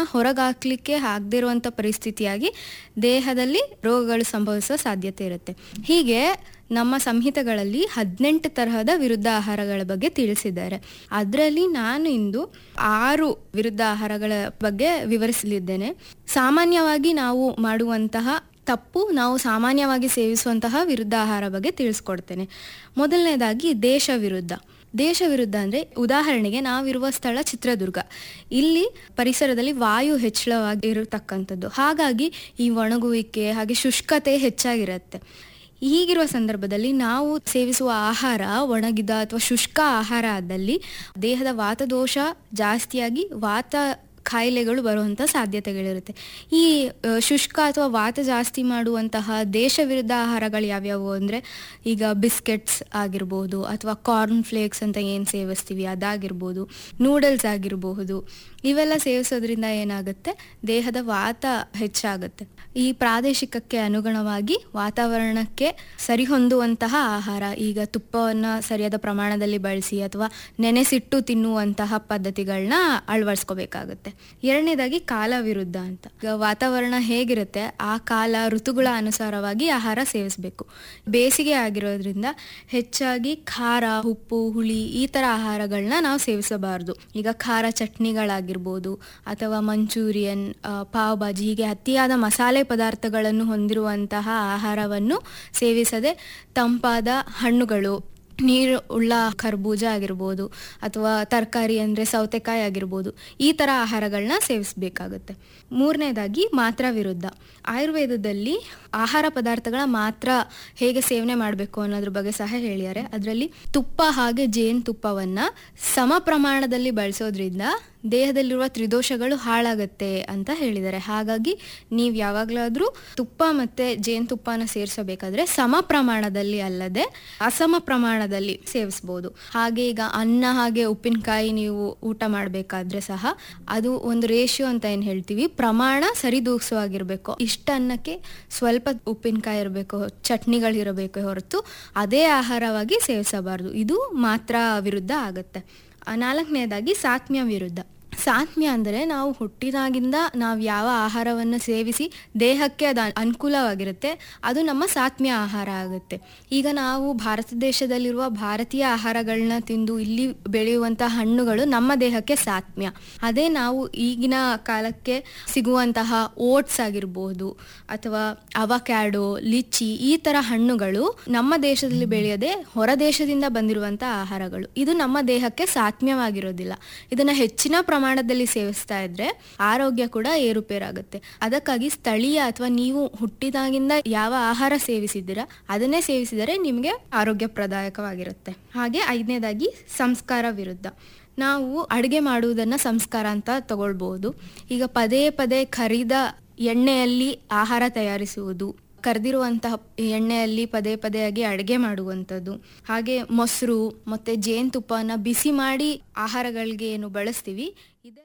ಹೊರಗಾಕ್ಲಿಕ್ಕೆ ಆಗದೇ ಇರುವಂಥ ಪರಿಸ್ಥಿತಿಯಾಗಿ ದೇಹದಲ್ಲಿ ರೋಗಗಳು ಸಂಭವಿಸೋ ಸಾಧ್ಯತೆ ಇರುತ್ತೆ ಹೀಗೆ ನಮ್ಮ ಸಂಹಿತೆಗಳಲ್ಲಿ ಹದಿನೆಂಟು ತರಹದ ವಿರುದ್ಧ ಆಹಾರಗಳ ಬಗ್ಗೆ ತಿಳಿಸಿದ್ದಾರೆ ಅದರಲ್ಲಿ ನಾನು ಇಂದು ಆರು ವಿರುದ್ಧ ಆಹಾರಗಳ ಬಗ್ಗೆ ವಿವರಿಸಲಿದ್ದೇನೆ ಸಾಮಾನ್ಯವಾಗಿ ನಾವು ಮಾಡುವಂತಹ ತಪ್ಪು ನಾವು ಸಾಮಾನ್ಯವಾಗಿ ಸೇವಿಸುವಂತಹ ವಿರುದ್ಧ ಆಹಾರ ಬಗ್ಗೆ ತಿಳಿಸ್ಕೊಡ್ತೇನೆ ಮೊದಲನೇದಾಗಿ ದೇಶ ವಿರುದ್ಧ ದೇಶ ವಿರುದ್ಧ ಅಂದರೆ ಉದಾಹರಣೆಗೆ ನಾವಿರುವ ಸ್ಥಳ ಚಿತ್ರದುರ್ಗ ಇಲ್ಲಿ ಪರಿಸರದಲ್ಲಿ ವಾಯು ಹೆಚ್ಚಳವಾಗಿರತಕ್ಕಂಥದ್ದು ಹಾಗಾಗಿ ಈ ಒಣಗುವಿಕೆ ಹಾಗೆ ಶುಷ್ಕತೆ ಹೆಚ್ಚಾಗಿರುತ್ತೆ ಹೀಗಿರುವ ಸಂದರ್ಭದಲ್ಲಿ ನಾವು ಸೇವಿಸುವ ಆಹಾರ ಒಣಗಿದ ಅಥವಾ ಶುಷ್ಕ ಆಹಾರ ಆದಲ್ಲಿ ದೇಹದ ವಾತದೋಷ ಜಾಸ್ತಿಯಾಗಿ ವಾತ ಕಾಯಿಲೆಗಳು ಬರುವಂಥ ಸಾಧ್ಯತೆಗಳಿರುತ್ತೆ ಈ ಆ, ಶುಷ್ಕ ಅಥವಾ ವಾತ ಜಾಸ್ತಿ ಮಾಡುವಂತಹ ದೇಶ ವಿರುದ್ಧ ಆಹಾರಗಳು ಯಾವ್ಯಾವು ಅಂದರೆ ಈಗ ಬಿಸ್ಕೆಟ್ಸ್ ಆಗಿರ್ಬೋದು ಅಥವಾ ಕಾರ್ನ್ ಫ್ಲೇಕ್ಸ್ ಅಂತ ಏನು ಸೇವಿಸ್ತೀವಿ ಅದಾಗಿರ್ಬೋದು ನೂಡಲ್ಸ್ ಆಗಿರಬಹುದು ಇವೆಲ್ಲ ಸೇವಿಸೋದ್ರಿಂದ ಏನಾಗುತ್ತೆ ದೇಹದ ವಾತ ಹೆಚ್ಚಾಗುತ್ತೆ ಈ ಪ್ರಾದೇಶಿಕಕ್ಕೆ ಅನುಗುಣವಾಗಿ ವಾತಾವರಣಕ್ಕೆ ಸರಿಹೊಂದುವಂತಹ ಆಹಾರ ಈಗ ತುಪ್ಪವನ್ನು ಸರಿಯಾದ ಪ್ರಮಾಣದಲ್ಲಿ ಬಳಸಿ ಅಥವಾ ನೆನೆಸಿಟ್ಟು ತಿನ್ನುವಂತಹ ಪದ್ಧತಿಗಳನ್ನ ಅಳವಡಿಸ್ಕೋಬೇಕಾಗುತ್ತೆ ಎರಡನೇದಾಗಿ ಕಾಲ ವಿರುದ್ಧ ಅಂತ ಈಗ ವಾತಾವರಣ ಹೇಗಿರುತ್ತೆ ಆ ಕಾಲ ಋತುಗಳ ಅನುಸಾರವಾಗಿ ಆಹಾರ ಸೇವಿಸಬೇಕು ಬೇಸಿಗೆ ಆಗಿರೋದ್ರಿಂದ ಹೆಚ್ಚಾಗಿ ಖಾರ ಉಪ್ಪು ಹುಳಿ ಈ ಥರ ಆಹಾರಗಳನ್ನ ನಾವು ಸೇವಿಸಬಾರ್ದು ಈಗ ಖಾರ ಚಟ್ನಿಗಳಾಗಿರ್ಬೋದು ಅಥವಾ ಮಂಚೂರಿಯನ್ ಆ, ಪಾವ್ ಭಾಜಿ ಹೀಗೆ ಅತಿಯಾದ ಮಸಾಲೆ ಪದಾರ್ಥಗಳನ್ನು ಹೊಂದಿರುವಂತಹ ಆಹಾರವನ್ನು ಸೇವಿಸದೆ ತಂಪಾದ ಹಣ್ಣುಗಳು ನೀರು ಉಳ್ಳ ಕರ್ಬೂಜ ಆಗಿರ್ಬೋದು ಅಥವಾ ತರಕಾರಿ ಅಂದರೆ ಸೌತೆಕಾಯಿ ಆಗಿರ್ಬೋದು ಈ ಥರ ಆಹಾರಗಳನ್ನ ಸೇವಿಸಬೇಕಾಗುತ್ತೆ ಮೂರನೇದಾಗಿ ಮಾತ್ರ ವಿರುದ್ಧ ಆಯುರ್ವೇದದಲ್ಲಿ ಆಹಾರ ಪದಾರ್ಥಗಳ ಮಾತ್ರ ಹೇಗೆ ಸೇವನೆ ಮಾಡಬೇಕು ಅನ್ನೋದ್ರ ಬಗ್ಗೆ ಸಹ ಹೇಳಿದ್ದಾರೆ ಅದರಲ್ಲಿ ತುಪ್ಪ ಹಾಗೆ ಜೇನುತುಪ್ಪವನ್ನು ಸಮ ಪ್ರಮಾಣದಲ್ಲಿ ಬಳಸೋದ್ರಿಂದ ದೇಹದಲ್ಲಿರುವ ತ್ರಿದೋಷಗಳು ಹಾಳಾಗತ್ತೆ ಅಂತ ಹೇಳಿದ್ದಾರೆ ಹಾಗಾಗಿ ನೀವು ಯಾವಾಗಲಾದರೂ ತುಪ್ಪ ಮತ್ತು ಜೇನುತುಪ್ಪನ ಸೇರಿಸಬೇಕಾದ್ರೆ ಸಮ ಪ್ರಮಾಣದಲ್ಲಿ ಅಲ್ಲದೆ ಅಸಮ ಪ್ರಮಾಣದಲ್ಲಿ ಸೇವಿಸ್ಬೋದು ಹಾಗೆ ಈಗ ಅನ್ನ ಹಾಗೆ ಉಪ್ಪಿನಕಾಯಿ ನೀವು ಊಟ ಮಾಡಬೇಕಾದ್ರೆ ಸಹ ಅದು ಒಂದು ರೇಷಿಯೋ ಅಂತ ಏನು ಹೇಳ್ತೀವಿ ಪ್ರಮಾಣ ಸರಿದೂಗಿಸುವಾಗಿರಬೇಕು ಇಷ್ಟ ಅನ್ನಕ್ಕೆ ಸ್ವಲ್ಪ ಉಪ್ಪಿನಕಾಯಿ ಇರಬೇಕು ಚಟ್ನಿಗಳಿರಬೇಕು ಹೊರತು ಅದೇ ಆಹಾರವಾಗಿ ಸೇವಿಸಬಾರ್ದು ಇದು ಮಾತ್ರ ವಿರುದ್ಧ ಆಗುತ್ತೆ ಆ, ನಾಲ್ಕನೇದಾಗಿ ಸಾತ್ಮ್ಯ ವಿರುದ್ಧ ಸಾತ್ಮ್ಯ ಅಂದರೆ ನಾವು ಹುಟ್ಟಿದಾಗಿಂದ ನಾವು ಯಾವ ಆಹಾರವನ್ನು ಸೇವಿಸಿ ದೇಹಕ್ಕೆ ಅದು ಅನುಕೂಲವಾಗಿರುತ್ತೆ ಅದು ನಮ್ಮ ಸಾತ್ಮ್ಯ ಆಹಾರ ಆಗುತ್ತೆ ಈಗ ನಾವು ಭಾರತ ದೇಶದಲ್ಲಿರುವ ಭಾರತೀಯ ಆಹಾರಗಳನ್ನ ತಿಂದು ಇಲ್ಲಿ ಬೆಳೆಯುವಂಥ ಹಣ್ಣುಗಳು ನಮ್ಮ ದೇಹಕ್ಕೆ ಸಾತ್ಮ್ಯ ಅದೇ ನಾವು ಈಗಿನ ಕಾಲಕ್ಕೆ ಸಿಗುವಂತಹ ಓಟ್ಸ್ ಆಗಿರ್ಬೋದು ಅಥವಾ ಅವಕ್ಯಾಡೋ ಲಿಚ್ಚಿ ಈ ಥರ ಹಣ್ಣುಗಳು ನಮ್ಮ ದೇಶದಲ್ಲಿ ಬೆಳೆಯದೆ ಹೊರ ದೇಶದಿಂದ ಬಂದಿರುವಂಥ ಆಹಾರಗಳು ಇದು ನಮ್ಮ ದೇಹಕ್ಕೆ ಸಾತ್ಮ್ಯವಾಗಿರೋದಿಲ್ಲ ಇದನ್ನ ಹೆಚ್ಚಿನ ಪ್ರಮಾಣದಲ್ಲಿ ಸೇವಿಸ್ತಾ ಇದ್ರೆ ಆರೋಗ್ಯ ಕೂಡ ಏರುಪೇರಾಗುತ್ತೆ ಅದಕ್ಕಾಗಿ ಸ್ಥಳೀಯ ಅಥವಾ ನೀವು ಹುಟ್ಟಿದಾಗಿಂದ ಯಾವ ಆಹಾರ ಸೇವಿಸಿದ್ದೀರಾ ಅದನ್ನೇ ಸೇವಿಸಿದರೆ ನಿಮಗೆ ಆರೋಗ್ಯಪ್ರದಾಯಕವಾಗಿರುತ್ತೆ ಹಾಗೆ ಐದನೇದಾಗಿ ಸಂಸ್ಕಾರ ವಿರುದ್ಧ ನಾವು ಅಡುಗೆ ಮಾಡುವುದನ್ನು ಸಂಸ್ಕಾರ ಅಂತ ತಗೊಳ್ಬಹುದು ಈಗ ಪದೇ ಪದೇ ಕರಿದ ಎಣ್ಣೆಯಲ್ಲಿ ಆಹಾರ ತಯಾರಿಸುವುದು ಕರೆದಿರುವಂತಹ ಎಣ್ಣೆಯಲ್ಲಿ ಪದೇ ಪದೇಯಾಗಿ ಅಡುಗೆ ಮಾಡುವಂಥದ್ದು ಹಾಗೆ ಮೊಸರು ಮತ್ತು ಜೇನುತುಪ್ಪನ ಬಿಸಿ ಮಾಡಿ ಆಹಾರಗಳಿಗೆ ಏನು ಬಳಸ್ತೀವಿ ಇದೆಲ್ಲ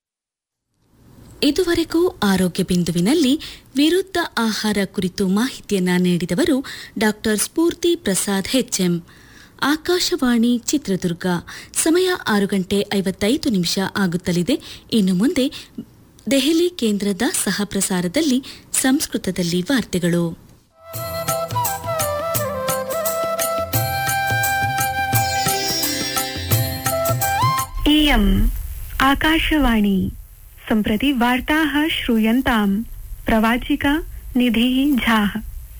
ಇದುವರೆಗೂ ಆರೋಗ್ಯ ಬಿಂದುವಿನಲ್ಲಿ ವಿರುದ್ಧ ಆಹಾರ ಕುರಿತು ಮಾಹಿತಿಯನ್ನ ನೀಡಿದವರು ಡಾಕ್ಟರ್ ಸ್ಫೂರ್ತಿ ಪ್ರಸಾದ್ ಹೆಚ್ಎಂ ಆಕಾಶವಾಣಿ ಚಿತ್ರದುರ್ಗ ಸಮಯ ಆರು ಗಂಟೆ ಐವತ್ತೈದು ನಿಮಿಷ ಆಗುತ್ತಲಿದೆ ಇನ್ನು ಮುಂದೆ ದೆಹಲಿ ಕೇಂದ್ರದ ಸಹ ಪ್ರಸಾರದಲ್ಲಿ ಸಂಸ್ಕೃತದಲ್ಲಿ ವಾರ್ತೆಗಳು इयम् आकाशवाणी सम्प्रति वार्ताः श्रूयन्ताम् प्रवाचिका निधिः झाः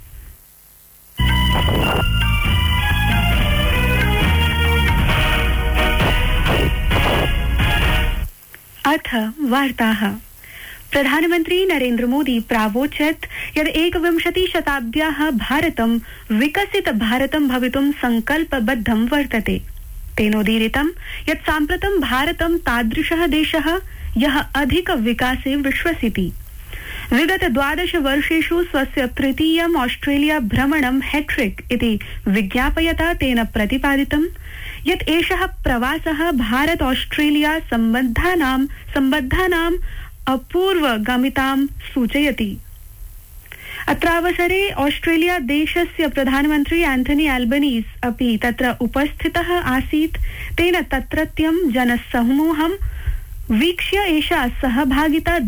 अथ वार्ताः प्रधानमन्त्री नरेन्द्र मोदी प्रावोचत् यत् एकविंशति शताब्द्याः भारतं विकसित भारतं भवितुं सङ्कल्पबद्धं वर्तते तेनोदीरितं यत् साम्प्रतं भारतं तादृशः देशः यः अधिक विकासे विश्वसिति विगत द्वादश वर्षेषु स्वस्य तृतीयम् ऑस्ट्रेलिया भ्रमणं हैट्रिक इति विज्ञापयता तेन प्रतिपादितं यत् एषः प्रवासः भारत ऑस्ट्रेलिया सम्बद्धानां सम्बद्धानाम् अपूर्वगामितां सूचयति अत्रावसरे ऑस्ट्रेलिया देशस्य प्रधानमन्त्री एन्थनी एल्बनीस् अपि तत्र उपस्थितः आसीत् तेन तत्रत्यं जनसमूहं वीक्ष्य एषा सहभागिता